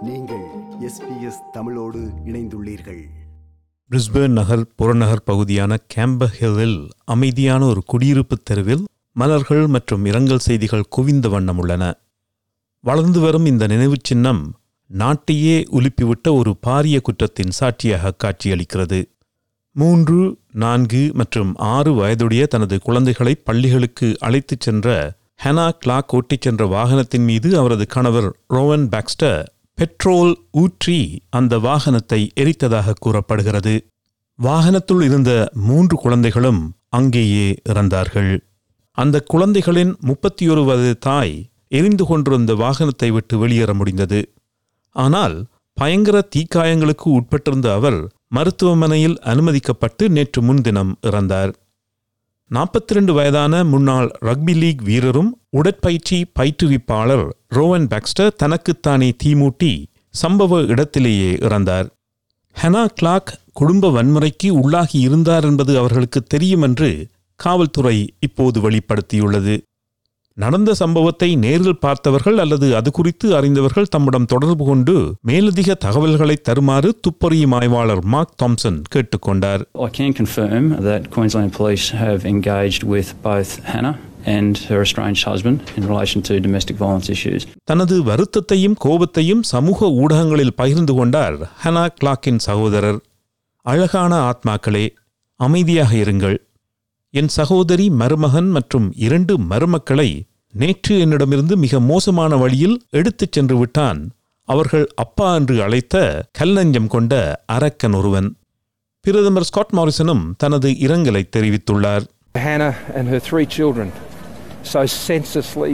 நீங்கள் எஸ்பிஎஸ் தமிழோடு இணைந்துள்ளீர்கள் பிரிஸ்பேர்ன் நகர் புறநகர் பகுதியான கேம்பர் ஹில்லில் அமைதியான ஒரு குடியிருப்பு தெருவில் மலர்கள் மற்றும் இரங்கல் செய்திகள் குவிந்த வண்ணம் உள்ளன வளர்ந்து வரும் இந்த நினைவுச் சின்னம் நாட்டையே உலுப்பிவிட்ட ஒரு பாரிய குற்றத்தின் சாட்சியாக காட்சியளிக்கிறது மூன்று நான்கு மற்றும் ஆறு வயதுடைய தனது குழந்தைகளை பள்ளிகளுக்கு அழைத்துச் சென்ற ஹெனா கிளாக் ஓட்டிச் சென்ற வாகனத்தின் மீது அவரது கணவர் ரோவன் பாக்ஸ்டர் பெட்ரோல் ஊற்றி அந்த வாகனத்தை எரித்ததாக கூறப்படுகிறது வாகனத்துள் இருந்த மூன்று குழந்தைகளும் அங்கேயே இறந்தார்கள் அந்த குழந்தைகளின் முப்பத்தியொரு வயது தாய் எரிந்து கொண்டிருந்த வாகனத்தை விட்டு வெளியேற முடிந்தது ஆனால் பயங்கர தீக்காயங்களுக்கு உட்பட்டிருந்த அவர் மருத்துவமனையில் அனுமதிக்கப்பட்டு நேற்று முன்தினம் இறந்தார் நாற்பத்தி ரெண்டு வயதான முன்னாள் ரக்பி லீக் வீரரும் உடற்பயிற்சி பயிற்றுவிப்பாளர் ரோவன் பாக்ஸ்டர் தனக்குத்தானே தீமூட்டி சம்பவ இடத்திலேயே இறந்தார் ஹெனா கிளாக் குடும்ப வன்முறைக்கு உள்ளாகி இருந்தார் என்பது அவர்களுக்கு தெரியும் என்று காவல்துறை இப்போது வெளிப்படுத்தியுள்ளது நடந்த சம்பவத்தை நேரில் பார்த்தவர்கள் அல்லது அது குறித்து அறிந்தவர்கள் தம்மிடம் தொடர்பு கொண்டு மேலதிக தகவல்களை தருமாறு துப்பறியும் ஆய்வாளர் மார்க் தாம்சன் கேட்டுக்கொண்டார் I can confirm that Queensland Police have engaged with both Hannah and her estranged husband in relation to domestic violence issues. தனது வருத்தத்தையும் கோபத்தையும் சமூக ஊடகங்களில் பகிர்ந்து கொண்டார் ஹனா கிளாக்கின் சகோதரர் அழகான ஆத்மாக்களே அமைதியாக இருங்கள் என் சகோதரி மருமகன் மற்றும் இரண்டு மருமக்களை நேற்று என்னிடமிருந்து மிக மோசமான வழியில் எடுத்துச் சென்று விட்டான் அவர்கள் அப்பா என்று அழைத்த கல்லஞ்சம் கொண்ட அரக்கன் ஒருவன் பிரதமர் ஸ்காட் மாரிசனும் தனது இரங்கலை தெரிவித்துள்ளார் Hannah and her three children so senselessly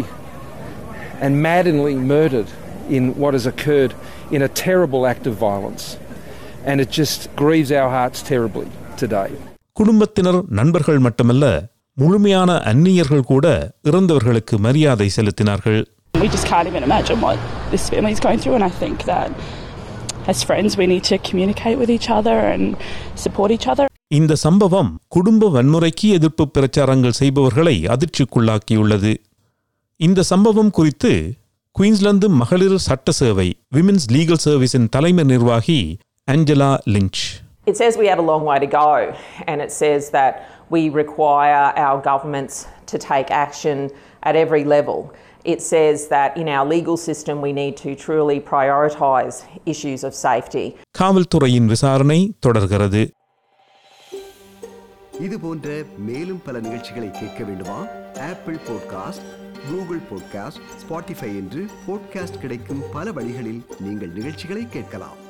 and maddeningly murdered in what has occurred in a terrible act of violence. And it just grieves our hearts terribly today. குடும்பத்தினர் நண்பர்கள் மட்டுமல்ல முழுமையான அந்நியர்கள் கூட இறந்தவர்களுக்கு மரியாதை செலுத்தினார்கள் We just can't even imagine what this family is going through, and I think that as friends, we need to communicate with each other and support each other. இந்த சம்பவம் குடும்ப வன்முறைக்கு எதிர்ப்பு பிரச்சாரங்கள் செய்பவர்களை அதிர்ச்சிக்குள்ளாக்கியுள்ளது இந்த சம்பவம் குறித்து குயின்ஸ்லாந்து மகளிர் சட்ட சேவை விமென்ஸ் லீகல் சர்வீஸின் தலைமை நிர்வாகி Angela Lynch It says we have a long way to go, and it says that we require our governments to take action at every level. It says that in our legal system we need to truly prioritise issues of safety. காவல்துறையின் விசாரணை தொடர்கிறது இது போன்ற மேலும் பல நிகழ்ச்சிகளை கேட்க வேண்டுமா Apple podcast Google podcast Spotify என்று பாட்காஸ்ட் கிடைக்கும் பல வழிகளில் நீங்கள் நிகழ்ச்சிகளை கேட்கலாம்